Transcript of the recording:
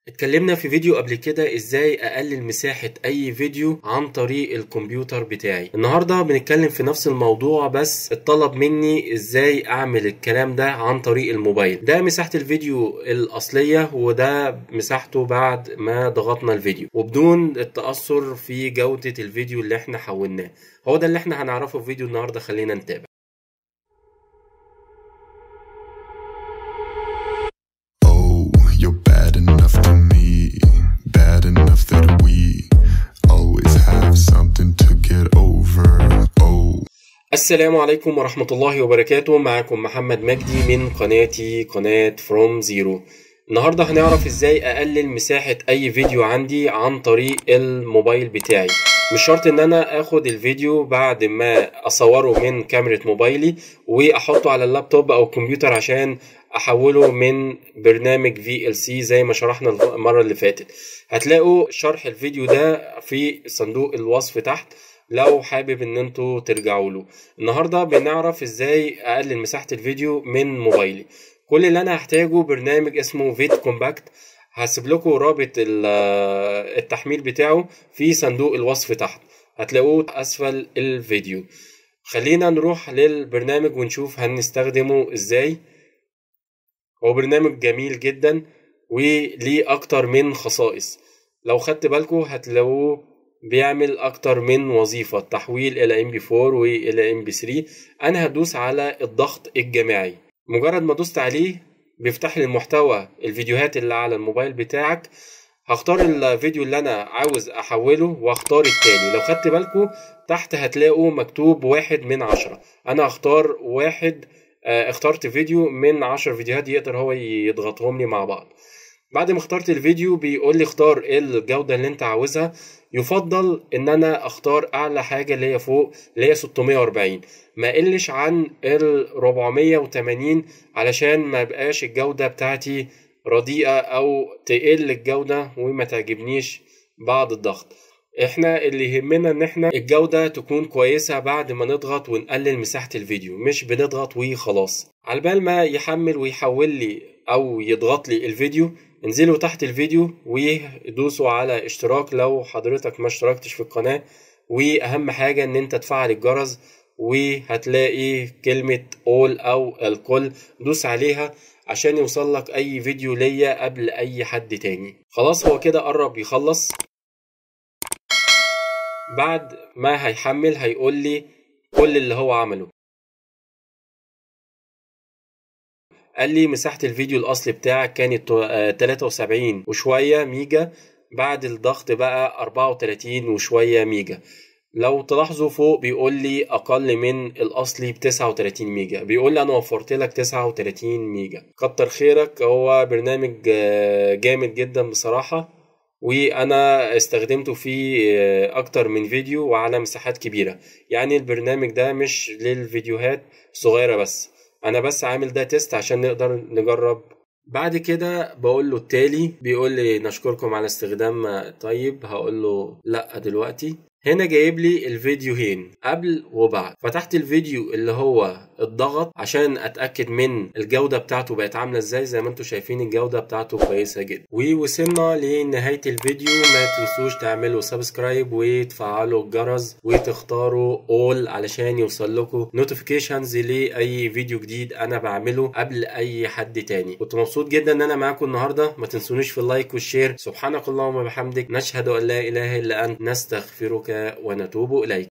اتكلمنا في فيديو قبل كده ازاي اقلل مساحة اي فيديو عن طريق الكمبيوتر بتاعي النهاردة بنتكلم في نفس الموضوع بس اتطلب مني ازاي اعمل الكلام ده عن طريق الموبايل ده مساحة الفيديو الاصلية وده مساحته بعد ما ضغطنا الفيديو وبدون التأثر في جودة الفيديو اللي احنا حولناه هو ده اللي احنا هنعرفه في فيديو النهاردة خلينا نتابع Oh, you're bad enough to me, bad enough that we always have something to get over. Oh. السلام عليكم ورحمة الله وبركاته معكم محمد مجدي من قناتي قناة فروم زيرو النهاردة هنعرف ازاي اقلل مساحة اي فيديو عندي عن طريق الموبايل بتاعي مش شرط ان انا اخد الفيديو بعد ما اصوره من كاميرا موبايلي واحطه على اللابتوب او الكمبيوتر عشان احوله من برنامج في ال سي زي ما شرحنا المرة اللي فاتت هتلاقوا شرح الفيديو ده في صندوق الوصف تحت لو حابب ان انتوا ترجعوا له النهارده بنعرف ازاي اقلل مساحه الفيديو من موبايلي كل اللي انا هحتاجه برنامج اسمه فيت كومباكت هسيب لكم رابط ال- التحميل بتاعه في صندوق الوصف تحت هتلاقوه اسفل الفيديو خلينا نروح للبرنامج ونشوف هنستخدمه ازاي هو برنامج جميل جدا وليه اكتر من خصائص لو خدت بالكم هتلاقوه بيعمل اكتر من وظيفة تحويل الى MP4 والى MP3 انا هدوس على الضغط الجماعي مجرد ما دوست عليه بيفتح لي المحتوى الفيديوهات اللي على الموبايل بتاعك هختار الفيديو اللي انا عاوز احوله واختار التاني لو خدت بالكم تحت هتلاقوا مكتوب واحد من عشرة انا هختار واحد آه، اخترت فيديو من عشر فيديوهات يقدر هو يضغطهم لي مع بعض بعد ما اخترت الفيديو بيقول لي اختار ايه الجودة اللي انت عاوزها يفضل ان انا اختار اعلى حاجة اللي هي فوق اللي هي 640 ما قلش عن ال 480 علشان ما يبقاش الجودة بتاعتي رديئة او تقل الجودة وما تعجبنيش بعد الضغط احنا اللي يهمنا ان احنا الجودة تكون كويسة بعد ما نضغط ونقلل مساحة الفيديو مش بنضغط وخلاص على بال ما يحمل ويحول لي او يضغط لي الفيديو انزلوا تحت الفيديو ودوسوا على اشتراك لو حضرتك ما اشتركتش في القناة واهم حاجة ان انت تفعل الجرس وهتلاقي كلمة all او الكل دوس عليها عشان يوصل لك اي فيديو ليا قبل اي حد تاني خلاص هو كده قرب يخلص بعد ما هيحمل هيقول لي كل اللي هو عمله قال لي مساحة الفيديو الأصلي بتاعك كانت آه، 73 وشوية ميجا بعد الضغط بقى 34 وشوية ميجا لو تلاحظوا فوق بيقول لي أقل من الأصلي ب 39 ميجا بيقول لي أنا وفرت لك 39 ميجا كتر خيرك هو برنامج آه، جامد جدا بصراحة وانا استخدمته في آه، اكتر من فيديو وعلى مساحات كبيرة يعني البرنامج ده مش للفيديوهات صغيرة بس انا بس عامل ده تيست عشان نقدر نجرب بعد كده بقول له التالي بيقول لي نشكركم على استخدام طيب هقول له لا دلوقتي هنا جايب لي الفيديوهين قبل وبعد فتحت الفيديو اللي هو الضغط عشان اتاكد من الجوده بتاعته بقت عامله ازاي زي ما انتم شايفين الجوده بتاعته كويسه جدا ووصلنا لنهايه الفيديو ما تنسوش تعملوا سبسكرايب وتفعلوا الجرس وتختاروا اول علشان يوصل لكم نوتيفيكيشنز لاي فيديو جديد انا بعمله قبل اي حد تاني كنت مبسوط جدا ان انا معاكم النهارده ما تنسونيش في اللايك والشير سبحانك اللهم وبحمدك نشهد ان لا اله الا انت نستغفرك ونتوب اليك